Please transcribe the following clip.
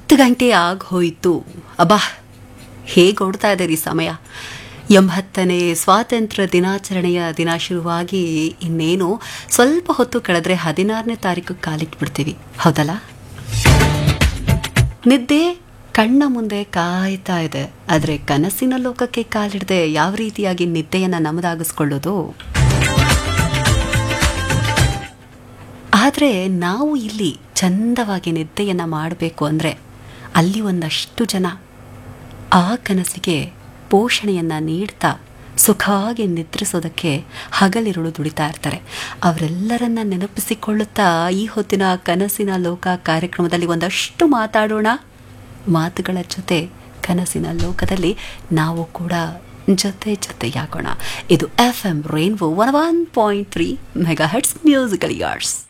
ಹತ್ತು ಗಂಟೆ ಆಗೋಯ್ತು ಅಬ್ಬಾ ಹೇಗೆ ಓಡ್ತಾ ಇದೆ ರೀ ಸಮಯ ಎಂಬತ್ತನೇ ಸ್ವಾತಂತ್ರ್ಯ ದಿನಾಚರಣೆಯ ದಿನ ಶುರುವಾಗಿ ಇನ್ನೇನು ಸ್ವಲ್ಪ ಹೊತ್ತು ಕಳೆದ್ರೆ ಹದಿನಾರನೇ ತಾರೀಕು ಕಾಲಿಟ್ಬಿಡ್ತೀವಿ ಹೌದಲ್ಲ ನಿದ್ದೆ ಕಣ್ಣ ಮುಂದೆ ಕಾಯ್ತಾ ಇದೆ ಆದರೆ ಕನಸಿನ ಲೋಕಕ್ಕೆ ಕಾಲಿಡದೆ ಯಾವ ರೀತಿಯಾಗಿ ನಿದ್ದೆಯನ್ನು ನಮ್ಮದಾಗಿಸ್ಕೊಳ್ಳೋದು ಆದರೆ ನಾವು ಇಲ್ಲಿ ಚಂದವಾಗಿ ನಿದ್ದೆಯನ್ನು ಮಾಡಬೇಕು ಅಂದರೆ ಅಲ್ಲಿ ಒಂದಷ್ಟು ಜನ ಆ ಕನಸಿಗೆ ಪೋಷಣೆಯನ್ನು ನೀಡ್ತಾ ಸುಖವಾಗಿ ನಿದ್ರಿಸೋದಕ್ಕೆ ಹಗಲಿರುಳು ದುಡಿತಾ ಇರ್ತಾರೆ ಅವರೆಲ್ಲರನ್ನ ನೆನಪಿಸಿಕೊಳ್ಳುತ್ತಾ ಈ ಹೊತ್ತಿನ ಕನಸಿನ ಲೋಕ ಕಾರ್ಯಕ್ರಮದಲ್ಲಿ ಒಂದಷ್ಟು ಮಾತಾಡೋಣ ಮಾತುಗಳ ಜೊತೆ ಕನಸಿನ ಲೋಕದಲ್ಲಿ ನಾವು ಕೂಡ ಜೊತೆ ಜೊತೆಯಾಗೋಣ ಇದು F M rainbow one one point three megahertz musical yards